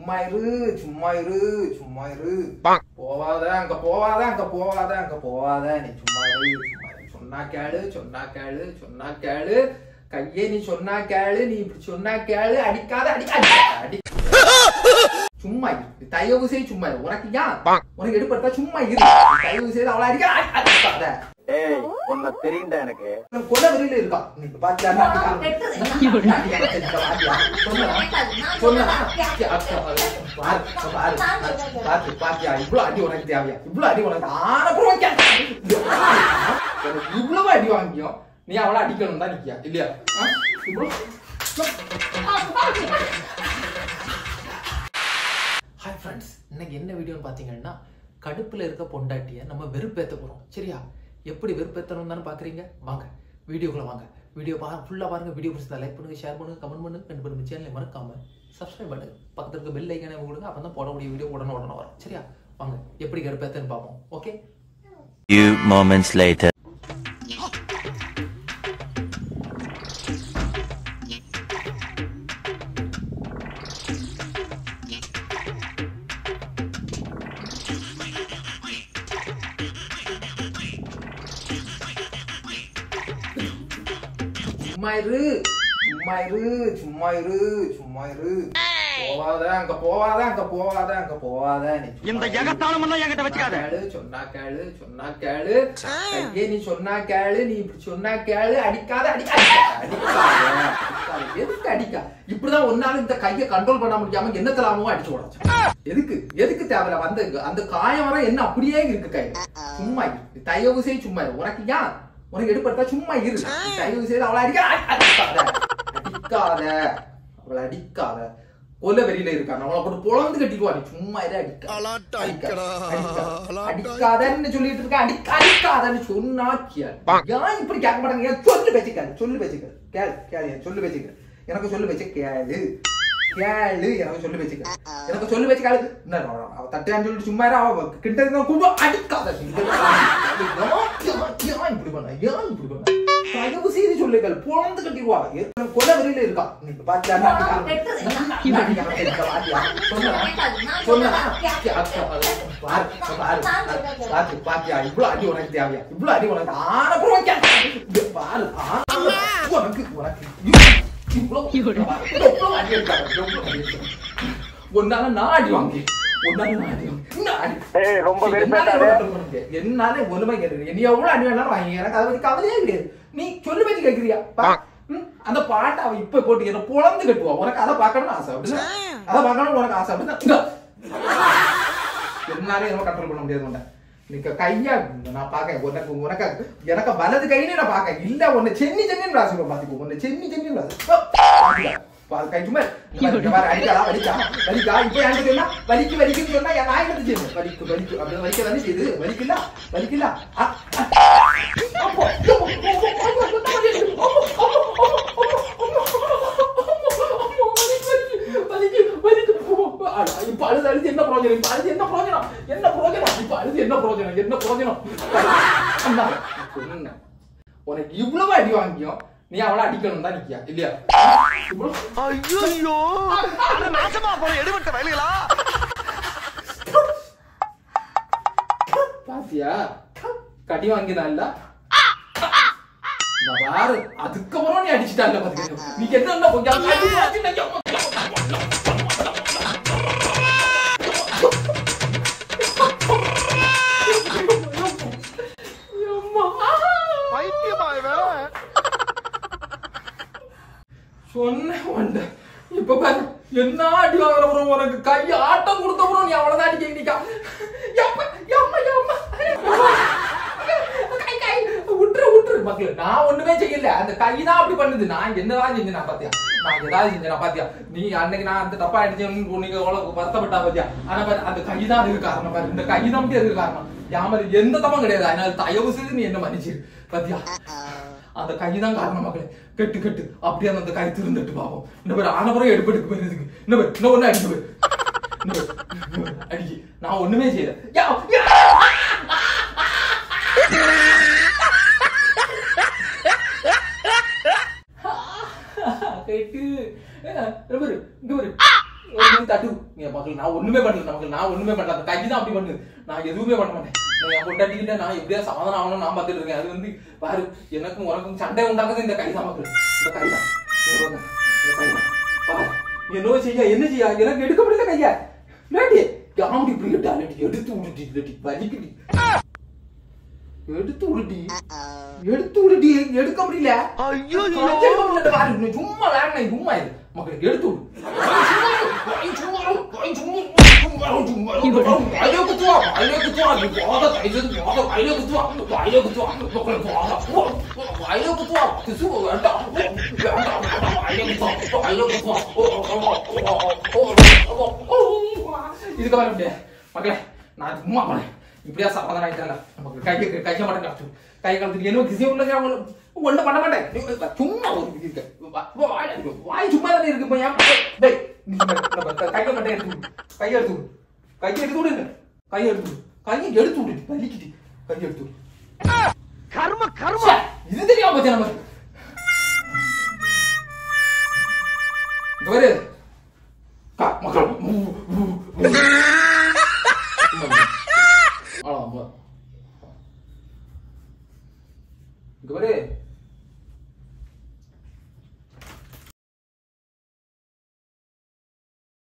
சும்மா இரு சும்மா இரு சும்மா இரு போவாத அங்க போவாத அங்க போவாத அங்க போவாத நீ சும்மா இரு சும்மா இரு சொன்னா கேளு சொன்னா கேளு சொன்னா கேளு கையே நீ சொன்னா கேளு நீ இப்படி சொன்னா கேளு அடிக்காத அடிக்காத அடி சும்மா இரு தயவு செய்து சும்மா இரு உனக்கு ஏன் உனக்கு எடுப்படுத்தா சும்மா இரு தயவு செய்து அவளை அடிக்க அடி- அடிக்காத ஏய் உன்னை தெரியும்டா எனக்கு உனக்கு கொலை வெளியில இருக்கா நீ பாத்தியா நான் அடிக்காம- வெட்டுறேன். அடிக்காம செஞ்ச பாத்தியா? சொன்னனா? சொன்னனா? பாரு, பாரு, பாரு, பாத்தியா? இவ்வளவு அடி உனக்கு தேவையா இவ்வளவு அடி உனக்கு ஆனப்புறம் வைக்க. உனக்கு இவ்வளவு அடி வாங்கியும் நீ அவளை அடிக்கணும் தான் நிக்கியா இல்லையா ஆ? இவ்வளவு ஹாய் ஃப்ரெண்ட்ஸ் இன்னைக்கு என்ன வீடியோன்னு பார்த்தீங்கன்னா கடுப்பில் இருக்க பொண்டாட்டியை நம்ம வெறுப்பேற்ற போகிறோம் சரியா எப்படி வெறுப்பேற்றணும் தானே பார்க்குறீங்க வாங்க வீடியோக்குள்ள வாங்க வீடியோ பா ஃபுல்லாக பாருங்க வீடியோ பிடிச்சதா லைக் பண்ணுங்க ஷேர் பண்ணுங்க கமெண்ட் பண்ணுங்க ரெண்டு பேரும் சேனலை மறக்காம சப்ஸ்கிரைப் பண்ணுங்க பக்கத்துல இருக்க பெல் ஐக்கானே கொடுங்க அப்போ தான் போடக்கூடிய வீடியோ உடனே உடனே வரும் சரியா வாங்க எப்படி வெறுப்பேற்றன்னு பார்ப்போம் ஓகே Few moments later. சும்மா இரு சும்மா இரு சும்மா இரு சும்மா இரு போவாத அங்க போவாத அங்க போவாத அங்க போவாத நீ சும்மா இந்த இரு. எகத்தாளம் எல்லாம் என்கிட்ட வச்சுக்காத. கேளு சொன்னா கேளு சொன்னா கேளு கையே நீ சொன்னா கேளு நீ இப்படி சொன்னா கேளு அடிக்காத அடிக்காத அடிக்காத அடிக்காத. எதுக்கு அடிக்கா இப்படிதான் ஒரு நாள் இந்த கையை கண்ட்ரோல் பண்ண முடியாம என்ன தலாமோ அடிச்சு உடச்சு எதுக்கு எதுக்கு தேவையில்ல வந்து அந்த காயம் வர என்ன அப்படியே இருக்கு கை சும்மா இரு தயவு செய்து சும்மா இரு உனக்கு ஏன் உனக்கு எடுப்படுத்தா சும்மா இரு தயவு செய்து அவளை அடிக்க அடி- அடிக்காத அடிக்காத அவளை அடிக்காத கொல்ல வெறியில இருக்கா அவளை போட்டு பொழந்து கட்டிக்குவா நீ சும்மா இரு அடிக்க அடிக்காதன்னு சொல்லிட்டு இருக்க அடிக்க அடிக்காதன்னு சொன்னா கேள் ஏன் இப்படி கேட்க மாட்டாங்க ஏன் சொல்லு பேச்சுக்காது சொல்லு பேச்சுக்காது கேள் கேள் என் சொல்லு பேச்சுக்க எனக்கு சொல்லு பேச்சு கேளு கேளு எனக்கு சொல்லு பேச்சுக்க எனக்கு சொல்லு பேச்சு கேளு என்ன அவ தட்டையான்னு சொல்லிட்டு சும்மா இரு, அவ கிட்ட இருந்தா கூப்பிடு அடிக்காத ஏன் ஏன் இப்படி பண்ண ஏன் இப்படி பண்ண தயவு செய்து சொல்லுங்கள் பொழந்து கட்டிடுவா கொலை வெறியில இருக்கா நீ பாத்தியா நான் அடிக்காம- நான் அடிக்காம இருக்க பாத்தியா சொன்னனா சொன்னனா பாரு பாரு பாத்து பாத்தியா இவ்வளவு அடி உனக்கு தேவையா இவ்வளவு அடி உனக்கு ஆனப்புறம் வைக்க பாரு ஆன உனக்கு உனக்கு இவ்வளவு இவ்வளவு அடி இருக்காங்க எவ்வளவு அடி இருக்காங்க ஒன்னால நான் அடி வாங்கி ஒன்னால நான் அடி வாங்கி நான் அடி ஏய், ரொம்ப என்னால வெறுப்பேத்தாத. எவ்வளவு control பண்ண முடியாது? என்னால ஒண்ணுமே கிடையாது நீ எவ்வளவு அடி வேணாலும் வாங்கி எனக்கு அதை பத்தி கவலையே கிடையாது நீ சொல்லு பேச்சு கேக்குறியா பா- ம், அந்த பாட்டை அவ இப்ப போட்டு என்ன பொழந்து கட்டுவா உனக்கு அதை பார்க்கணும்னு ஆசை அப்படின்னா அதை பார்க்கணும் உனக்கு ஆசை அப்படின்னா இந்தா. என்னால என்ன கண்ட்ரோல் பண்ண முடியாது உன்னை நீங்க கையா நான் பாக்க உனக்கு உனக்கு எனக்கு வலது கைன்னு நான் பாக்க இல்ல உன்னை சென்னி சென்னின்னு ராசி பாத்துக்கோ உன்னை சென்னி சென்னின்னு ராசி கை சும்மா இந்த மாதிரி இந்த மாதிரி அடிக்காதா வலிக்கா வலிக்கா இப்போ எனக்கு என்ன வலிக்கு வலிக்குன்னு சொன்னா என் நாய் வந்து செய்யுது வலிக்கு வலிக்கு அப்படி வலிக்க தானே செய்யுது வலிக்கல வலிக்கல அ, அ. அப்போ, வலிக்கு, வலிக்கு. அட, இப்ப அழுது அழுது என்ன பிரயோஜனம் இப்ப அழுது என்ன பிரயோஜனம் என்ன பிரயோஜனம் இப்ப அழுது என்ன பிரயோஜனம் என்ன பிரயோஜனம் அண்ணா, சொன்னேன். உனக்கு இவ்வளவு அடி வாங்கியும் நீ அவளை அடிக்கணும் தான் நிக்கியா இல்லையா இவ்வளவு ஐயோ நாசமா போற எடுபட்ட வயலுகளா பாத்தியா கடி வாங்கினால நான் பாரு அதுக்கப்புறம் நீ அடிச்சுட்டால பாத்துக்க நீ என்ன என்ன கொஞ்சம் கடி வாங்கினா பைத்தியமா இவன் சொன்னேன் உன்ட. இப்ப பாரு என்ன அடி வாங்குற bro, உனக்கு கை ஆட்டம் கொடுத்த bro, நீ அவ்வளவுதான் அடி கேட்டீங்க எம்மா, எம்மா, எம்மா. கை, கை. விட்டுரு, விட்டுரு மக்களே. நான் ஒண்ணுமே செய்யல அந்த கை தான் அப்படி பண்ணுது நான் என்னதான் செஞ்சேன் நான் பாத்தியா நான் ஏதாவது செஞ்சேன் பாத்தியா நீ அன்னைக்கு நான் அந்த தப்பா அடிச்சேன்னு நீங்க எவ்வளவு வருத்தப்பட்டா பாத்தியா ஆனா பாரு அந்த கை தான் அதுக்கு காரணம் பாரு இந்த கை தான் அதுக்கு காரணம் என் மாதிரி எந்த தப்பும் கிடையாது அதனால தயவு செய்து நீ என்ன மன்னிச்சிரு பாத்தியா அந்த கை தான் காரணம் மக்களே கெட்டு கெட்டு அப்படியே அந்த கை திருந்துட்டு பாப்போம் இந்த பேர் ஆனபுரம் எடுப்பெடுக்கு போயிருதுக்கு இந்த பேர் இன்னும் ஒண்ணு அடிச்சு போய் இந்த பேர், இந்த பேர், அடிக்கி நான் ஒண்ணுமே செய்யல யா, யா. கெட்டு ஏ, இந்த பாரு, இங்க பாரு. ஒரு மாதிரி தட்டு என் மக்கள் நான் ஒண்ணுமே பண்ணல நமக்கு நான் ஒண்ணுமே பண்ணல அந்த கை தான் அப்படி பண்ணுது நான் எதுவுமே பண்ண மாட்டேன் நான் என் பொண்டாட்டிக்கிட்ட நான் எப்படியா சமாதானம் ஆகணும் நான் பார்த்துட்டு இருக்கேன் அது வந்து பாரு எனக்கும் உனக்கும் சண்டை உண்டாக்குது இந்த கை தான் மக்கள் இந்த கை தான் இங்க பாருங்க, இந்த கை தான் பாரு என்ன செய்ய என்ன செய்ய எனக்கு எடுக்க முடியல கையா லேடி யாமடி இப்படி எடுத்தாலடி எடுத்து விடுடி இல்லடி வலிக்குடி எடுத்து விடுடி எடுத்து விடுடி எடுக்க முடியல ஐயோ கொஞ்சம் கூட பாரு, நீ சும்மா வேணாம் சும்மா இது மக்களுக்கு எடுத்து விடு வாய் சும்மா இரு, வாய் சும்மா இரு, சும்மா இரு, சும்மா இரு, சும்மா இரு. வாயிலே குத்துவா, வாயிலே குத்துவா, நீ போகாத, தயவு செய்து போகாத, வாயிலே குத்துவா, வாயிலே குத்துவா, மக்கள் போகாத, வாயிலே குத்துவா, கிசு வேண்டாம், வேண்டாம், வாயிலே குத்துவா, வாயிலே குத்துவா. இதுக்கு வர முடியாது மக்களே நான் சும்மா போனேன் இப்படியா சமாதானம் ஆயிட்டால நமக்கு கை கைய மாட்டேன் காட்டு கை காலத்துக்கு என்ன கிசிய உள்ள ஒண்ணும் பண்ண மாட்டேன் நீ சும்மா ஒரு இது இருக்கு வா- வா- வாய் அடிக்கும். வாய் சும்மா தானே இருக்கு பையன் டேய் நீ சும்மா இரு. நம்ம க- கையை மட்டும் எடுத்து விடு கையை எடுத்து விடு கையை எடுத்து விடு கையை எடுத்து விடு கையை எடுத்து விடு வலிக்குது கையை எடுத்து விடு கர்ம கர்ம ச்சே, இது தெரியாம போச்சு நமக்கு இங்க பாரு கா- மக்கள் ஊ, ஊ, ஊ. அவ்வளவுதான், போதும். இங்க பாரு